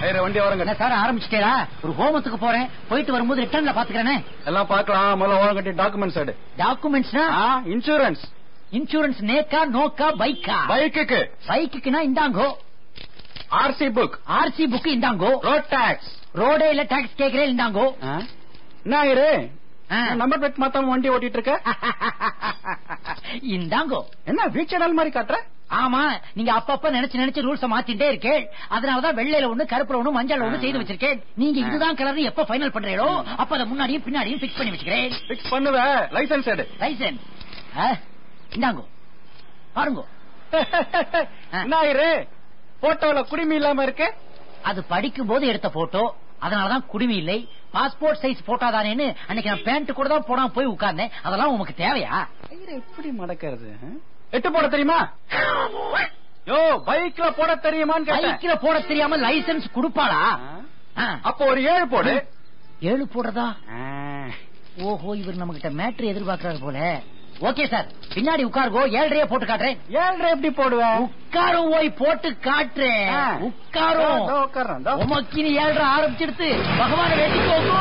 ஐயரே வண்டி வரங்க என்ன சார் ஆரம்பிச்சிட்டேடா ஒரு ஹோமத்துக்கு போறேன் போயிட்டு வரும்போது ரிட்டர்ன்ல பாத்துக்கிறேனே எல்லாம் பாக்கலாம் முதல்ல ஓரம் கட்டி டாக்குமெண்ட்ஸ் எடு டாக்குமெண்ட்ஸ்னா இன்சூரன்ஸ் இன்சூரன்ஸ் நேக்கா நோக்கா பைக்கா பைக்குக்கு பைக்குக்குனா இந்தாங்கோ ஆர்சி புக் ஆர்சி புக் இந்தாங்கோ ரோட் டாக்ஸ் ரோடே இல்ல டாக்ஸ் கேக்குறேன் இந்தாங்கோ என்ன ஐயரே ஆ. நம்பர் பிளேட் மாத்தாம வண்டி ஓட்டிட்டு இருக்க இந்தாங்கோ என்ன வீல் சேனல் மாதிரி காட்டுற ஆமா நீங்க அப்பப்ப நினைச்சு நினைச்சு ரூல்ஸ் மாத்திட்டே இருக்கேன் அதனாலதான் வெள்ளையில ஒண்ணு கருப்புல ஒண்ணு மஞ்சள் ஒண்ணு செய்து வச்சிருக்கேன் நீங்க இதுதான் கலர் எப்ப ஃபைனல் பண்றீங்களோ அப்ப அதை முன்னாடியும் பின்னாடியும் பிக்ஸ் பண்ணி வச்சுக்கிறேன் பிக்ஸ் பண்ணுவ லைசன்ஸ் எடு லைசன்ஸ் இந்தாங்கோ பாருங்கோ என்ன ஐயரே போட்டோல குடிமி இல்லாம இருக்கு அது படிக்கும் போது எடுத்த போட்டோ அதனாலதான் குடுமி இல்லை பாஸ்போர்ட் சைஸ் போட்டோ தானேன்னு அன்னைக்கு நான் பேண்ட் கூட தான் போடாம போய் உட்கார்ந்தேன் அதெல்லாம் உமக்கு தேவையா ஐயரே எப்படி மடக்கிறது ஆ? எட்டு போட தெரியுமா யோ பைக்ல போட தெரியுமான்னு கேட்டேன் பைக்ல போட தெரியாம லைசன்ஸ் கொடுப்பாளா ஆ. ஆ. அப்போ ஒரு ஏழு போடு ஏழு போடுறதா ஆ. ஓஹோ இவர் நம்ம கிட்ட மேட்ரு எதிர்பார்க்கறாரு போல ஓகே சார் பின்னாடி உட்காருங்கோ ஏழரையே போட்டு காட்டுறேன் ஏழரை எப்படி போடுவ உட்காரும் போய் போட்டு காட்டுறேன் ஆ. உட்காரும் இதோ உட்கார்றேன், இதோ. உமக்கினி ஏழரை ஆரம்பிச்சிடுத்து பகவான வேண்டிக்கோங்க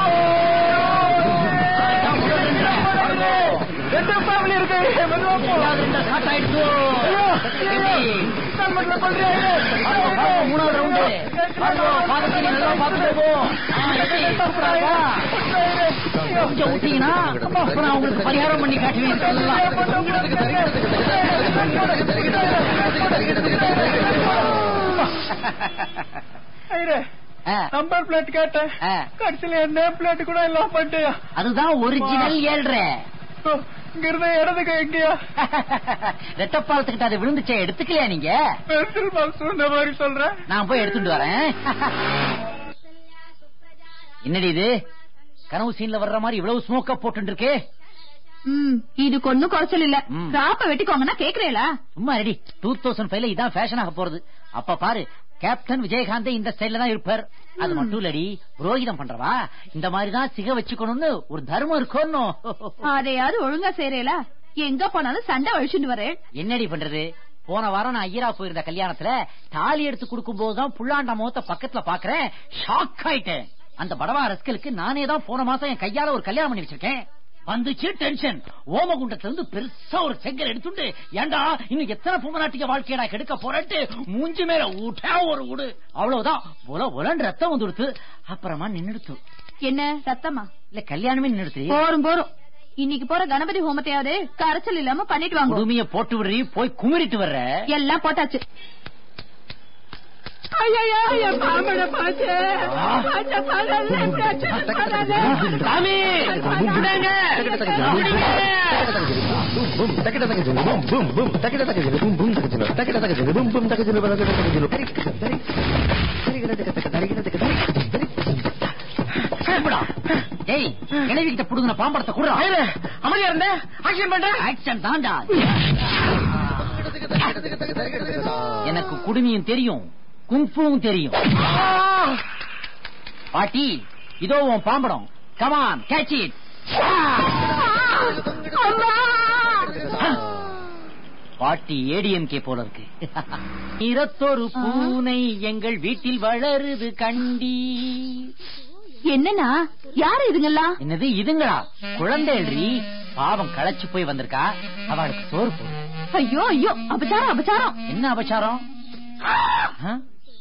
ரெண்டு family இருக்கு மெதுவா போ. ரெண்டாவது ரெண்டா ஸ்டார்ட் ஆயிடுச்சு ஐயோ, ஐயோ, எப்படி? நான் மட்டும் பண்றேன், ஐயோ. பாருங்க, பாருங்க, மூணாவது ரவுண்டு பாருங்க, பாதத்தை நல்லா பார்த்துட்டு போ. ஆ, எப்படி? சூப்பரா இருக்கா? கொஞ்சம் விட்டீங்கன்னா அப்ப நான் உங்களுக்கு பரிகாரம் பண்ணி காட்டுவேன் ஐயரே, ஆ, நம்பர் பிளேட் கேட்டேன் ஆ. கடைசியில நேம் பிளேட் கூட எல்லாம் பண்ணிட்டியா அதுதான் ஒரிஜினல் ஏழ்ரை ஓ, இங்க இருந்த இடத்துக்கு எங்கயா ரெட்டப்பாலத்துக்கிட்ட அது விழுந்துச்சே எடுத்துக்கலையா நீங்க பென்சில் பாக்ஸ் இந்த மாதிரி சொல்றேன் நான் போய் எடுத்துட்டு வரேன் என்னடி இது கனவு சீன்ல வர்ற மாதிரி இவ்வளவு ஸ்மோக்கா போட்டு இருக்கு ம் இதுக்கு ஒண்ணும் குறைச்சல் இல்ல ம். ராப்ப வெட்டிக்கோங்கன்னா கேக்குறேளா சும்மா ரெடி டூ தௌசண்ட் ஃபைவ்ல இதான் ஃபேஷன் ஆக போறது அப்ப பாரு கேப்டன் விஜயகாந்த் இந்த ஸ்டைல்ல தான் இருப்பார் அது மட்டும் இல்லடி புரோகிதம் பண்றவா இந்த மாதிரி தான் சிக வச்சுக்கணும்னு ஒரு தர்மம் இருக்கணும் அதையாவது ஒழுங்கா செய்யறேளா எங்க போனாலும் சண்டை வழிச்சுட்டு வரேன் என்னடி பண்றது போன வாரம் நான் ஐயரா போயிருந்த கல்யாணத்துல தாலி எடுத்து கொடுக்கும் போதுதான் புள்ளாண்ட முகத்தை பக்கத்துல பாக்குறேன் ஷாக் ஆயிட்டேன் அந்த படவா ரஸ்கலுக்கு நானே தான் போன மாசம் என் கையால ஒரு கல்யாணம் பண்ணி வச்சிருக்கேன் வந்துச்சு டென்ஷன் ஓமகுண்டத்துல இருந்து பெருசா ஒரு செங்கல் எடுத்துட்டு ஏண்டா இன்னும் எத்தனை பொம்மநாட்டிய வாழ்க்கையடா கெடுக்க போறேன்ட்டு மூஞ்சி மேல ஊட்டா ஒரு ஊடு அவ்வளவுதான் உல உலன் ரத்தம் வந்துடுத்து அப்புறமா நின்னுடுத்து என்ன ரத்தமா இல்ல கல்யாணமே நின்னுடுத்து போரும் போரும் இன்னைக்கு போற கணபதி ஹோமத்தையாவது கரைச்சல் இல்லாம பண்ணிட்டு வாங்க குடுமைய போட்டு விடுறீ போய் குமிரிட்டு வர்ற எல்லாம் போட்டாச்சு ஐயையோ, என் மாமனை பாத்து. பாத்த பகல்ல இப்படி அடிச்சுட்டு போறானே. சாமி விடுங்க. சாப்பிடா. டேய் கிணவி கிட்ட புடுங்கின பாம்படத்தை கூட அமைதியா இருந்தேன் ஆக்ஷன் பண்றேன் ஆக்ஷன் தாண்டா எனக்கு குடுமியும் தெரியும் குங்ஃபுவும் தெரியும் பாட்டி இதோ உன் பாம்படம் கமான் கேட்ச் இட் பாட்டி ஏடிஎம்கே போல இருக்கு நிறத்தொரு பூனை எங்கள் வீட்டில் வளருது கண்டி என்னன்னா யாரு இதுங்கெல்லாம் என்னது இதுங்களா குழந்தைன்றி பாவம் களைச்சு போய் வந்திருக்கா அவளுக்கு சோறு போடு ஐயோ ஐயோ அபச்சாரம் அபச்சாரம் என்ன அபச்சாரம் ஆ?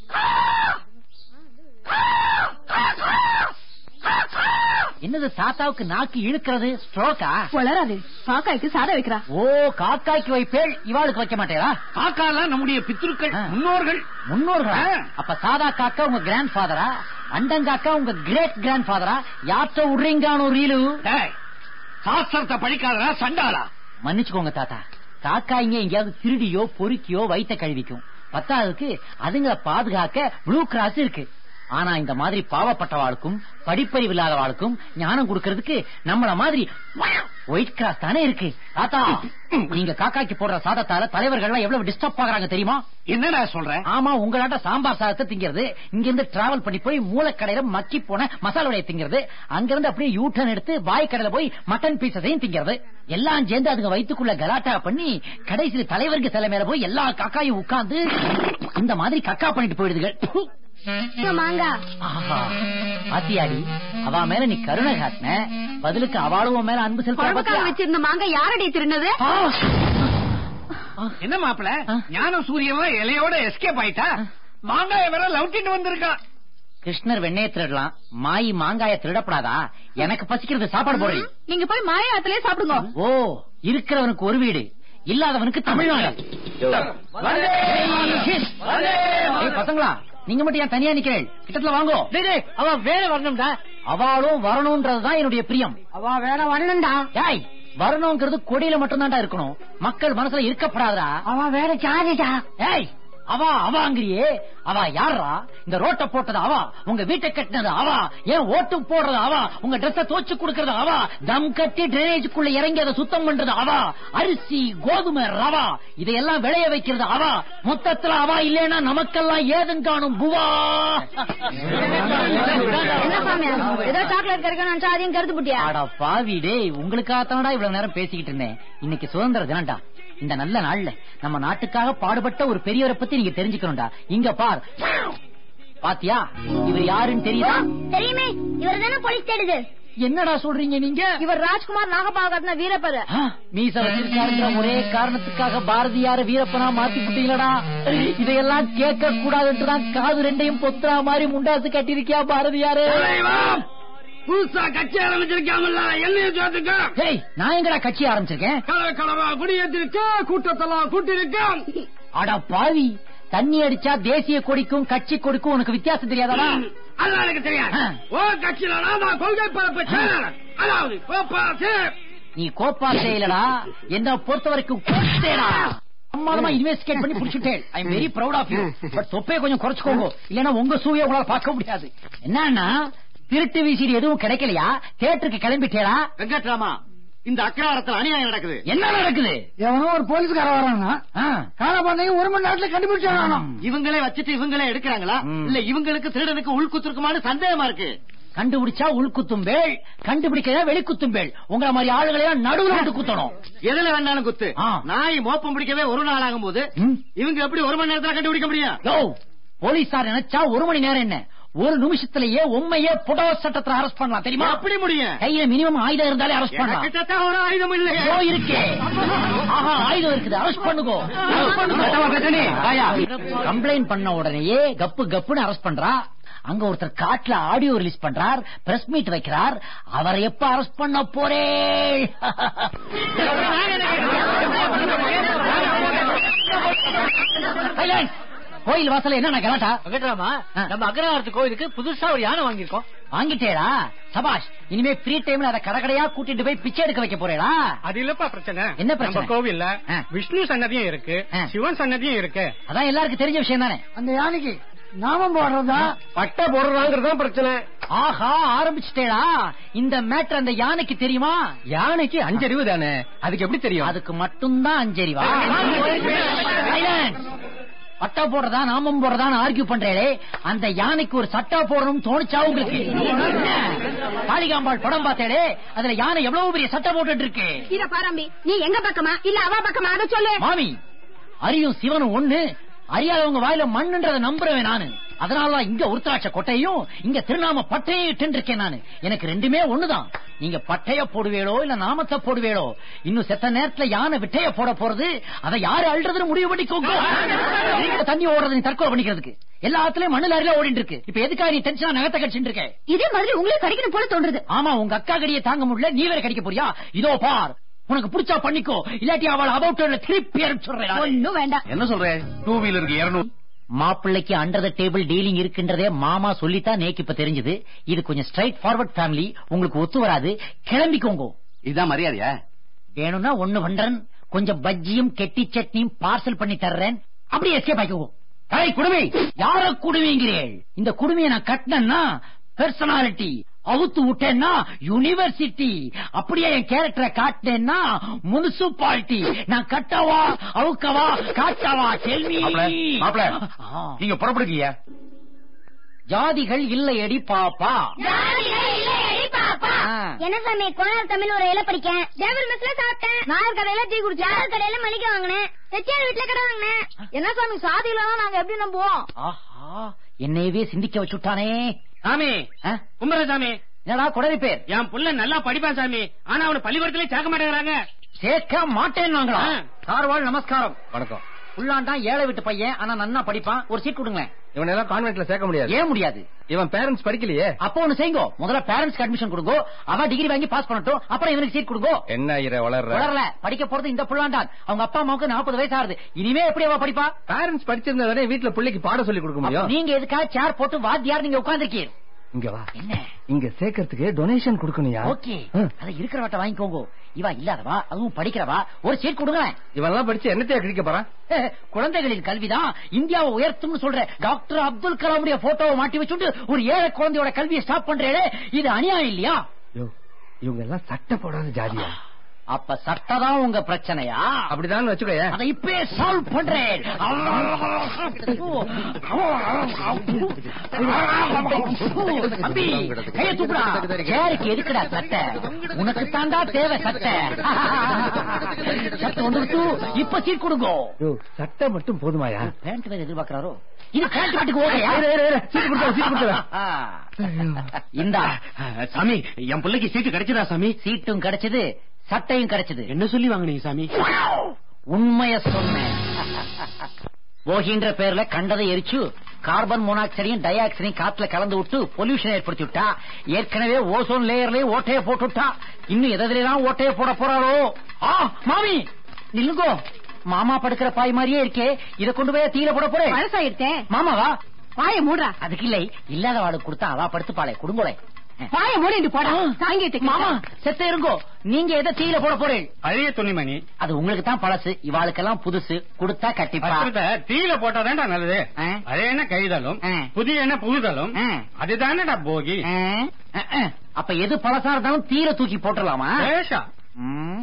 என்னது தாத்தாவுக்கு நாக்கு இழுக்கிறது ஸ்ட்ரோக்கா வளராது காக்காய்க்கு சாதம் வைக்கிறா ஓ காக்காய்க்கு வைப்பேள் இவாளுக்கு வைக்க மாட்டேரா காக்காலாம் நம்முடைய பித்ருக்கள் ஆ. முன்னோர்கள் முன்னோர்களா ஆ. அப்ப சாதா காக்கா உங்க கிராண்ட் ஃபாதரா அண்டங்காக்கா உங்க கிரேட் கிராண்ட் ஃபாதரா யாத்த விடுறீங்கானோ ரீலு டேய், சாஸ்திரத்தை படிக்காதடா சண்டாளா மன்னிச்சுக்கோங்க தாத்தா காக்காய்ங்க எங்கேயாவது திருடியோ பொறுக்கியோ வயித்த கழுவிக்கும் பத்தாவதுக்கு அதுங்களை பாதுகாக்க ப்ளூ கிராஸ் இருக்கு ஆனா இந்த மாதிரி பாவப்பட்டவாளுக்கும் படிப்பறிவு இல்லாதவாளுக்கும் ஞானம் கொடுக்கறதுக்கு நம்மள மாதிரி ஒயிட் கிராஸ் தானே இருக்கு தாத்தா நீங்க காக்காய்க்கு போடுற சாதத்தால தலைவர்கள் எவ்வளவு டிஸ்டர்ப் ஆகுறாங்க தெரியுமா என்னடா சொல்றேன் ஆமா உங்களாட்ட சாம்பார் சாதத்தை திங்கிறது இங்க இருந்து டிராவல் பண்ணி போய் மூலக்கடையில மக்கி போன மசாலா வடையை திங்கிறது அங்க இருந்து அப்படியே யூ டர்ன் எடுத்து பாய் கடையில போய் மட்டன் பீசஸையும் திங்கிறது எல்லாம் சேர்ந்து அதுங்க வயித்துக்குள்ள கலாட்டா பண்ணி கடைசியில் தலைவருக்கு தலைமையில போய் எல்லா காக்காயும் உட்கார்ந்து இந்த மாதிரி கக்கா பண்ணிட்டு போயிடுதுங்க ப்பு. மாங்கா ஆஹா பாத்தியாடி அவ மேல நீ கருணை காட்டின பதிலுக்கு அவளும் உன் மேல அன்பு செலுத்த குழம்புக்காக வச்சிருந்த மாங்கா யாரடி திருநது என்ன மாப்பிள ஆ. ஞான சூரியன் இலையோட எஸ்கேப் ஆயிட்டா மாங்காய வேற லவுட்டிட்டு வந்திருக்கான் கிருஷ்ணர் வெண்ணைய திருடலாம் மாயி மாங்காய திருடப்படாதா எனக்கு பசிக்கிறது சாப்பாடு போடுறீ நீங்க போய் மாயாத்திலே சாப்பிடுங்க ஓ இருக்கிறவனுக்கு ஒரு வீடு இல்லாதவனுக்கு தமிழ்நாடு வந்தே ஏய், பசங்களா நீங்க மட்டும் ஏன் தனியா நிக்கிறேன் கிட்டத்துல வாங்கோ அவ வேற வரணும்டா அவளும் வரணும்ன்றதுதான் என்னுடைய பிரியம் அவ வேற வரணும்டா ஏய் வரணுங்கிறது கொடியில மட்டும்தான்டா இருக்கணும் மக்கள் மனசுல இருக்கப்படாதா அவ வேற ஜாதிடா ஏய் அவ அவாங்கிறியே அவ யாரா இந்த ரோட்ட போட்டது அவ உங்க வீட்டை கட்டினது அவ ஏன் ஓட்டு போடுறது அவ உங்க ட்ரெஸ் தோச்சு கொடுக்கறது அவ தம் கட்டி டிரைனேஜுக்குள்ள இறங்கி அதை சுத்தம் பண்றது அவ அரிசி கோதுமை ரவா இதையெல்லாம் விளைய வைக்கிறது அவ மொத்தத்துல அவ இல்லைன்னா நமக்கெல்லாம் ஏதும் காணும் புவா என்ன சாமி ஏதோ சாக்லேட் கிடைக்கணும் நினைச்சா அதையும் கருத்து புட்டியா அட பாவி டேய் உங்களுக்காகத்தானடா இவ்வளவு நேரம் பேசிக்கிட்டு இருந்தேன் இன்னைக்கு சுதந்திர தினம்டா இந்த நல்ல நாள்ல நம்ம நாட்டுக்காக பாடுபட்ட ஒரு பெரியவரை பத்தி நீங்க தெரிஞ்சுக்கணும்டா இங்க பார் பாத்தியா இவர் யாருன்னு தெரியுதா தெரியுமே இவர் தானே போலீஸ் தேடுது என்னடா சொல்றீங்க நீங்க இவர் ராஜ்குமார் நாகபாகத்ன வீரப்பரு ஆ, மீச வச்சிருக்காருங்கிற ஒரே காரணத்துக்காக பாரதியார வீரப்பனா மாத்தி விட்டீங்களடா இதையெல்லாம் கேட்க கூடாதுன்றுதான் காது ரெண்டையும் பொத்துறா மாதிரி முண்டாசு கட்டிருக்கியா பாரதியாரு புதுசா கட்சி ஆரம்பிச்சிருக்காமல்ல என்னைய சேர்த்துக்க ஏய் நான் எங்கடா கட்சி ஆரம்பிச்சிருக்கேன் கலவை கலவா குடியேற்றிருக்க கூட்டத்தெல்லாம் கூட்டிருக்க அட பாவி தண்ணி அடிச்சா தேசிய கொடிக்கும் கட்சி கொடிக்கும் உனக்கு வித்தியாசம் தெரியாதா அதான் எனக்கு தெரியாது ஆ. ஓ கட்சியில நான் கொள்கை பரப்பு செயலாளர் அதாவது கோப்பாசு நீ கோப்பா செய்யலடா என்ன பொறுத்த வரைக்கும் கோட்டேடா அம்மாதமா இன்வெஸ்டிகேட் பண்ணி புடிச்சுட்டேன் I am very proud of you but தொப்பையை கொஞ்சம் குறைச்சுக்கோங்க இல்லன்னா உங்க சூயை உங்களால பார்க்க முடியாது என்னன்னா திருட்டு வீசிடு எதுவும் கிடைக்கலையா தேட்டருக்கு கிளம்பிட்டேடா வெங்கட்ராமா இந்த அக்கிராரத்தில் அநியாயம் நடக்குது என்ன நடக்குது எவனோ ஒரு போலீஸ்கார வரானா ஆ, காலப்பாண்டையும் ஒரு மணி நேரத்துல கண்டுபிடிச்சானா இவங்களே வச்சுட்டு இவங்களே எடுக்கிறாங்களா ம். இல்ல இவங்களுக்கு திருடனுக்கு உள்குத்திருக்குமான்னு சந்தேகமா இருக்கு கண்டுபிடிச்சா உள்குத்தும் பேள் கண்டுபிடிக்கல வெளிக்குத்தும் பேள் உங்களை மாதிரி ஆளுகளையும் நடுவுல விட்டு குத்தணும் எதுல வேணாலும் குத்து ஆ. நாய் மோப்பம் பிடிக்கவே ஒரு நாள் ஆகும் போது ம். இவங்க எப்படி ஒரு மணி நேரத்துல கண்டுபிடிக்க முடியும் யோ போலீஸார் நினைச்சா ஒரு மணி நேரம் என்ன ஒரு நிமிஷத்திலேயே உண்மையே புடோ சட்டத்துல அரெஸ்ட் பண்ணலாம் தெரியுமா அப்படி முடியும் கையில மினிமம் ஆயுதம் இருந்தாலே அரெஸ்ட் பண்ணலாம் கிட்டத்தட்ட ஒரு ஆயுதம் இல்ல ஐயோ, இருக்கே ஆஹா ஆயுதம் இருக்குது அரெஸ்ட் பண்ணுங்க Arrest பண்ணுங்க. கம்ப்ளைண்ட் பண்ண உடனேயே கப்பு கப்புன்னு அரெஸ்ட் பண்றா அங்க ஒருத்தர் காட்டுல ஆடியோ ரிலீஸ் பண்றார் பிரஸ் மீட் வைக்கிறார் அவரை எப்ப அரெஸ்ட் பண்ண போறே Silence. கோயில் வாசல்ல என்ன கலாட்டா வெங்கட்ராமா ஆ. நம்ம அக்ரஹாரத்து கோயிலுக்கு புதுசா ஒரு யானை வாங்கியிருக்கோம் வாங்கிட்டேடா சபாஷ் இனிமே ஃப்ரீ டைம்ல அத கடகடையா கூட்டிட்டு போய் பிச்சை எடுக்க வைக்க போறேடா அது இல்லப்பா பிரச்சனை என்ன பிரச்சனை? நம்ம கோவில்ல ஆ. விஷ்ணு சன்னதியும் இருக்கு ஆ. சிவன் சன்னதியும் இருக்கு அதான் எல்லாருக்கும் தெரிஞ்ச விஷயம் தானே அந்த யானைக்கு நாமம் போடுறதா பட்டை போடுறதாங்கிறதான் பிரச்சனை ஆஹா ஆரம்பிச்சுட்டேடா இந்த மேட்டர் அந்த யானைக்கு தெரியுமா யானைக்கு அஞ்சறிவு தானே அதுக்கு எப்படி தெரியும் அதுக்கு மட்டும்தான் அஞ்சறிவா Silence. பட்டா போடுறதா நாமம் போடுறதான்னு ஆர்கியூ பண்றேளே அந்த யானைக்கு ஒரு சட்டா போடணும்னு தோணுச்சா உங்களுக்கு என்ன? காளிகாம்பாள் படம் பார்த்தேடே அதுல யானை எவ்வளவு பெரிய சட்டை போட்டுட்டு இருக்கு இத பாரம்பி நீ எங்க பக்கமா இல்ல அவ பக்கமா அதை சொல்லு மாமி அரியும் சிவனும் ஒண்ணு அறியாதவங்க வாயில மண்ணுன்றதை நம்புறேன் நானு அதனாலதான் இங்க உருத்தராட்ச கொட்டையும் இங்க திருநாம பட்டையும் இட்டு இருக்கேன் நானு எனக்கு ரெண்டுமே ஒண்ணுதான் நீங்க பட்டைய போடுவேளோ இல்ல நாமத்தை போடுவேளோ இன்னும் செத்த நேரத்துல யானை விட்டைய போட போறது அதை யாரு அல்றதுன்னு முடிவு பண்ணிக்கோங்க நீங்க தண்ணி ஓடுறது நீ தற்கொலை பண்ணிக்கிறதுக்கு எல்லாத்துலயும் மண்ணுல அருகே ஓடிட்டு இருக்கு இப்ப எதுக்காக நீ டென்ஷனா நகத்தை கடிச்சிட்டு இருக்க இதே மாதிரி உங்களுக்கு கிடைக்கணும் போல தோன்றுது ஆமா உங்க அக்கா கடியை தாங்க முடியல நீ வேற கடிக்க போறியா இதோ பார் உனக்கு பிடிச்சா பண்ணிக்கோ இல்லாட்டி அவள் அபவுட் திருப்பி அனுப்பிச்சுடுறேன் நானு. ஒண்ணும் வேண்டாம் என்ன சொல்ற டூ வீலருக்கு இருநூறு மாப்பிள்ளைக்கு அண்டர் த டேபிள் டீலிங் இருக்குன்றதே மாமா சொல்லித்தான் நேக்கு இப்ப தெரிஞ்சது இது கொஞ்சம் ஸ்ட்ரைட் ஃபார்வர்ட் ஃபேமிலி உங்களுக்கு ஒத்து வராது கிளம்பிக்கோங்க இதுதான் மரியாதையா வேணும்னா ஒண்ணு பண்றேன் கொஞ்சம் பஜ்ஜியும் கெட்டி சட்னியும் பார்சல் பண்ணி தர்றேன் அப்படியே எஸ்கேப் ஆக்கிக்கோ தாய் குடுமி யார குடுமிங்கிறேன் இந்த குடுமையை நான் கட்டினேன்னா பெர்சனாலிட்டி அவுத்து விட்டேன்னா யூனிவர்சிட்டி அப்படியே என் கேரக்டரை காட்டினேன்னா முனிசிபாலிட்டி நான் கட்டவா அவுக்கவா காட்டவா செல்வி மாப்பிள ஆ. நீங்க புறப்படுக்கீங்க ஜாதிகள் இல்லையடி பாப்பா ஆ. என்ன சாமி கோனார் தமிழ் ஒரு இலை படிக்கேன் தேவர் மெஸ்ல சாப்பிட்டேன் நாயர் கடையில டீ குடிச்சேன் யார் கடையில மளிகை வாங்கினேன் செட்டியார் வீட்டுல கடை வாங்கினேன் என்ன சாமி சாதியில நாங்க எப்படி நம்புவோம் ஆஹா என்னையவே சிந்திக்க வச்சுட்டானே சாமி ஆ? கும்பர சாமி என்னடா குடரி பேர் என் புள்ள நல்லா படிப்பான் சாமி ஆனா அவனை பள்ளிக்கூடத்திலே சேர்க்க மாட்டேங்கிறாங்க சேர்க்க மாட்டேன் நாங்களா ஆ. கார்வாள் நமஸ்காரம் வணக்கம் புள்ளாண்டான் ஏழை விட்டு பையன் ஆனா நன்னா படிப்பான் ஒரு சீட் கொடுங்களேன் இவனை எல்லாம் கான்வென்ட்ல சேர்க்க முடியாது ஏன் முடியாது இவன் பேரண்ட்ஸ் படிக்கலையே அப்போ ஒண்ணு செய்யுங்க முதல்ல பேரண்ட்ஸ்க்கு அட்மிஷன் கொடுங்க அவன் டிகிரி வாங்கி பாஸ் பண்ணட்டும் அப்புறம் இவனுக்கு சீட் கொடுங்க என்ன ஐயர வளர்ற வளரல படிக்க போறது இந்த புள்ளாண்டான் அவங்க அப்பா அம்மாவுக்கு நாற்பது வயசு ஆகுது இனிமே எப்படி அவ படிப்பா பேரண்ட்ஸ் படிச்சிருந்தா தானே வீட்டுல பிள்ளைக்கு பாடம் சொல்லி கொடுக்க அப்ப முடியும் நீங்க எதுக்காக சேர் போட்டு வாத்தியார் நீங்க உட்கார்ந்துருக்கீங்க இங்க வா என்ன இங்க சேர்க்கறதுக்கு டொனேஷன் கொடுக்கணும்யா ஓகே ஆ. அத இருக்கிறவட்ட வாங்கிக்கோங்க இவா இல்லாதவா அதுவும் படிக்கிறவா ஒரு சீட் கொடுங்களேன் இவன் எல்லாம் படிச்சு என்னத்தையா கிழிக்க போறான் குழந்தைகளின் கல்விதான் இந்தியாவை உயர்த்தும்னு சொல்ற டாக்டர் அப்துல் கலாமுடைய போட்டோவை மாட்டி வச்சுட்டு ஒரு ஏழை குழந்தையோட கல்வியை ஸ்டாப் பண்றேன் இது அநியாயம் இல்லையா யோ, இவங்க எல்லாம் சட்டை போடாத ஜாதியா அப்ப சட்டதான் உங்க பிரச்சனையா அப்படிதான் வச்சுக்கோய அதை இப்பே சால்வ் பண்றேன் தம்பி கைய தூக்குடா சேருக்கு எதுக்குடா சட்டை உனக்கு தாண்டா தேவை சட்டை சட்டை வந்துட்டு இப்ப சீட் கொடுங்க யோ, சட்டை மட்டும் போதுமாயா பேண்ட் வேற எதிர்பார்க்கிறாரோ இது பேண்ட் பாட்டுக்கு ஓகையா இரு, இரு, இரு. சீட்டு கொடுத்தா, சீட்டு கொடுத்தா. இந்தா சாமி என் பிள்ளைக்கு சீட்டு கிடைச்சதா சாமி சீட்டும் கிடைச்சது சட்டையும் கிடைச்சது என்ன சொல்லி வாங்குனீங்க சாமி உண்மைய சொன்னேன் போகின்ற பேர்ல கண்டதை எரிச்சு கார்பன் மோனாக்சைடையும் டை ஆக்சைடையும் காத்துல கலந்து விட்டு பொல்யூஷன் ஏற்படுத்தி விட்டா ஏற்கனவே ஓசோன் லேயர்லயே ஓட்டைய போட்டு விட்டா இன்னும் எதிரெல்லாம் ஓட்டைய போட போறாரோ ஆ மாமி நில்லுங்கோ மாமா படுக்கிற பாய் மாதிரியே இருக்கே இத கொண்டு போய் தீல போட போறேன் பழசாயிடுச்சேன் மாமாவா வாய மூடுறா அதுக்கு இல்லை இல்லாத வாடு கொடுத்தா அவா படுத்துப்பாளே குடும்போலே வாய மூடிட்டு போடா தாங்கிட்டு மாமா செத்த இருங்கோ நீங்க எதை தீல போட போறேன் பழைய துணிமணி அது உங்களுக்கு தான் பழசு இவாளுக்கெல்லாம் புதுசு கொடுத்தா கட்டிப்பா தீல போட்டாதான்டா நல்லது ஆ. பழைய என்ன கைதலும் ஆ. புதிய என்ன புகுதலும் ஆ. அதுதானடா போகி ஆ, ஆ, ஆ. அப்ப எது பழசா இருந்தாலும் தீர தூக்கி போட்டுடலாமா பேஷா ம்.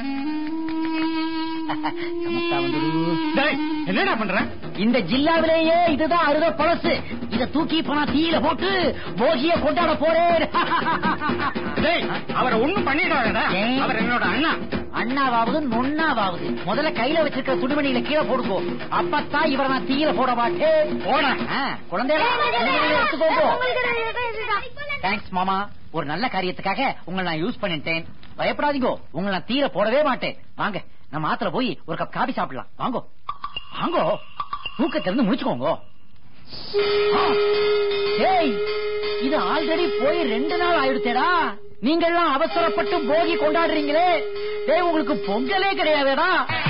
சமத்தா வந்துடு. டேய், என்னடா பண்ற இந்த ஜில்லாவிலேயே இதுதான் அருத பழசு இத தூக்கி இப்ப நான் தீயில போட்டு போகிய கொண்டாட போறேன் டேய் அவரை ஒண்ணும் பண்ணிடாதடா ஏன்? அவர் என்னோட அண்ணா அண்ணாவாவது நொண்ணாவாவது முதல்ல கையில வச்சிருக்கிற துணிமணியில கீழே போடுங்கோ அப்பத்தான் இவரை நான் தீயில போட மாட்டேன் போடா ஆ, குழந்தைகளா துணிமணியை எடுத்துக்கோங்கோ தேங்க்ஸ் மாமா ஒரு நல்ல காரியத்துக்காக உங்களை நான் யூஸ் பண்ணிட்டேன் பயப்படாதீங்கோ உங்களை நான் தீர போடவே மாட்டேன் வாங்க நம்ம ஆத்துல போய் ஒரு கப் காபி சாப்பிடலாம் வாங்கோ வாங்கோ தூக்கத்துல இருந்து முடிச்சுக்கோங்க ஏய் இது ஆல்ரெடி போய் ரெண்டு நாள் ஆயிடுச்சேடா நீங்க எல்லாம் அவசரப்பட்டு போகி கொண்டாடுறீங்களே ஏய் உங்களுக்கு பொங்கலே கிடையாதேடா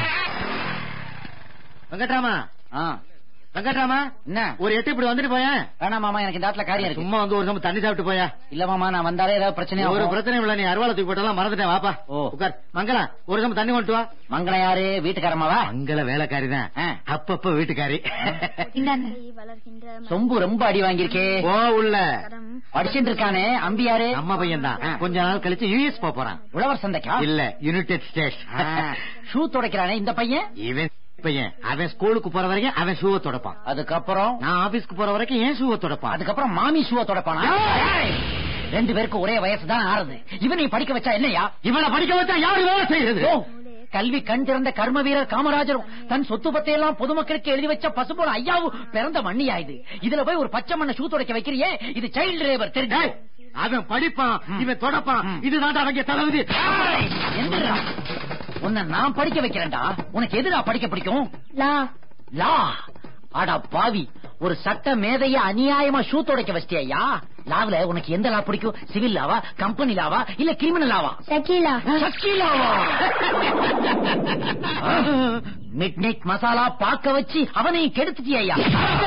வெங்கட்ராமா ஆ, வெங்கட்ராமா என்ன ஒரு எட்டு இப்படி வந்துட்டு போயேன் வேணாம் மாமா எனக்கு இந்த ஆத்துல காரியம் இருக்கு சும்மா வந்து ஒரு சம தண்ணி சாப்பிட்டு போயா இல்ல மாமா நான் வந்தாலே ஏதாவது பிரச்சனை ஒரு ஆகும். பிரச்சனை இல்ல நீ அருவாளை தூக்கி போட்டெல்லாம் மறந்துட்டேன் வாப்பா ஓ. உட்கார் மங்களா ஒரு சம தண்ணி கொண்டு வா மங்களம் யாரு வீட்டுக்காரமாவா மங்கள வேலைக்காரி தான் ஆ. அப்பப்ப வீட்டுக்காரி சொம்பு ரொம்ப அடி வாங்கியிருக்கே போ உள்ள படிச்சுட்டு இருக்கானே அம்பி யாரு நம்ம பையன் தான் ஆ. கொஞ்ச நாள் கழிச்சு யூஎஸ் போறான் உழவர் சந்தைக்கா இல்ல யுனைடெட் ஸ்டேட்ஸ் ஷூ துடைக்கிறானே இந்த பையன் இவன் பையன் அவன் ஸ்கூலுக்கு போற வரைக்கும் அவன் ஷூவை தொடப்பான் அதுக்கப்புறம் நான் ஆபீஸ்க்கு போற வரைக்கும் ஏன் ஷூவை தொடப்பான் அதுக்கப்புறம் மாமி ஷூவை துடைப்பானா ரெண்டு பேருக்கு ஒரே வயசு தான் ஆறுது இவனை படிக்க வச்சா என்னையா இவனை படிக்க வச்சா யாரு வேலை செய்யறது ஓ, கல்வி கண் திறந்த கர்ம வீரர் காமராஜரும் தன் சொத்து பத்தையெல்லாம் பொதுமக்களுக்கு எழுதி வச்ச பசுபோல ஐயாவும் பிறந்த மண்ணியா இது இதுல போய் ஒரு பச்சை மண்ணை ஷூ துடைக்க வைக்கிறியே இது சைல்டு லேபர் தெரிஞ்சு டேய், அவன் படிப்பான் இவன் தொடப்பான் இதுதான் அவங்க தளபதி எந்திரா உன்னை நான் படிக்க வைக்கிறேன்டா உனக்கு எதுடா படிக்க பிடிக்கும் லா லா அடா பாவி ஒரு சட்ட மேதைய அநியாயமா ஷூ துடைக்க வச்சிட்டியா லாவ்ல உனக்கு எந்த லா பிடிக்கும் சிவில் லாவா கம்பெனி லாவா இல்ல கிரிமினல் லாவா சக்கீலா சக்கீலாவா மிட் நைட் மசாலா பாக்க வச்சு அவனையும் கெடுத்துட்டியா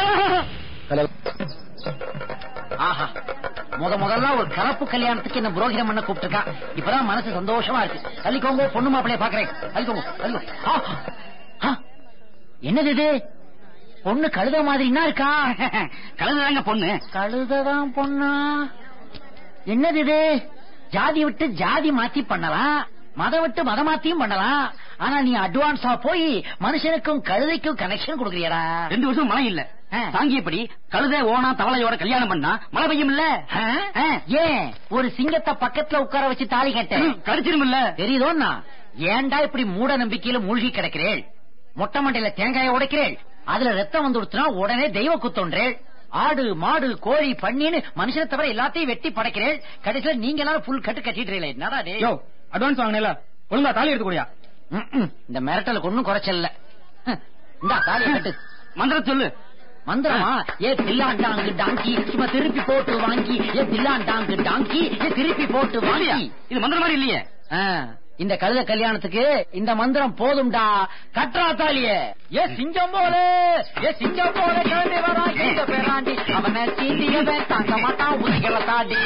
ஆஹா முத முதல்ல ஒரு கலப்பு கல்யாணத்துக்கு என்ன புரோகிரம் பண்ண கூப்பிட்டுருக்கா இப்பதான் மனசு சந்தோஷமா இருக்கு தள்ளிக்கோங்க பொண்ணு மாப்பிளைய பாக்குறேன் தள்ளிக்கோங்க தள்ளிக்கோ ஆ, ஆ, என்னது இது பொண்ணு கழுத மாதிரின்னா இருக்கா கலந்துதாங்க பொண்ணு கழுததான் பொண்ணா என்னது இது ஜாதி விட்டு ஜாதி மாத்தி பண்ணலாம் மதம் விட்டு மதம் மாத்தியும் பண்ணலாம் ஆனா நீ அட்வான்ஸா போய் மனுஷனுக்கும் கழுதைக்கும் கனெக்ஷன் கொடுக்குறியடா ரெண்டு வருஷம் மழை இல்ல ஆ. தாங்கியபடி கழுதை ஓனா தவளையோட கல்யாணம் பண்ணா மழை பெய்யும் இல்ல ஆ? ஆ, ஏன் ஒரு சிங்கத்தை பக்கத்துல உட்கார வச்சு தாலி கட்டேன் கடிச்சிரும் இல்ல தெரியுதோன்னா ஏன்டா இப்படி மூட நம்பிக்கையில மூழ்கி கிடக்கிறேள் மொட்டை மண்டையில தேங்காய உடைக்கிறேள் அதுல ரத்தம் வந்து உடனே தெய்வ குத்தொன்றேள் ஆடு மாடு கோழி பன்னின்னு மனுஷனை தவிர எல்லாத்தையும் வெட்டி படைக்கிறேன் கடைசியில நீங்க எல்லாரும் புல் கட்டு கட்டிடுறீங்களே என்னடா டேய்? யோ அட்வான்ஸ் வாங்கினேல ஒழுங்கா தாலி எடுத்து கூடியா ம்ம். இந்த மிரட்டலுக்கு ஒண்ணும் குறைச்சல் இல்ல ஹம். இந்தா தாலியை கட்டு மந்திரம் சொல்லு மந்திரமா ஏ தில்லாண்டாங்கு டாங்கி சும்மா திருப்பி போட்டு வாங்கி ஏ தில்லாண்டாங்கு டாங்கி ஏ திருப்பி போட்டு வாங்கி இது மந்திரம் மாதிரி இல்லையே ஆ, இந்த கழுத கல்யாணத்துக்கு இந்த மந்திரம் போதும்டா கற்றா தாலிய ஏ சிங்கம் போல ஏ சிங்கம் போல கிளம்பி வரா எங்க பேராண்டி அவனை சீண்டியவன் தாங்க மாட்டான் உதிகளை தாண்டி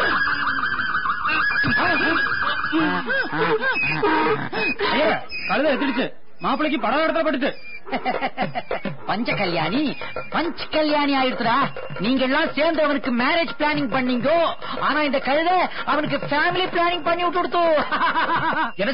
ஏ, கழுதை எத்திடுச்சு மாப்பிளைக்கு படம் இடத்துல படுத்து பஞ்ச கல்யாணி பஞ்ச் கல்யாணி ஆயிடுச்சுடா நீங்க எல்லாம் சேர்ந்து அவனுக்கு மேரேஜ் பிளானிங் பண்ணீங்கோ ஆனா இந்த கழுத அவனுக்கு ஃபேமிலி பிளானிங் பண்ணி விட்டு கொடுத்தோம் என்ன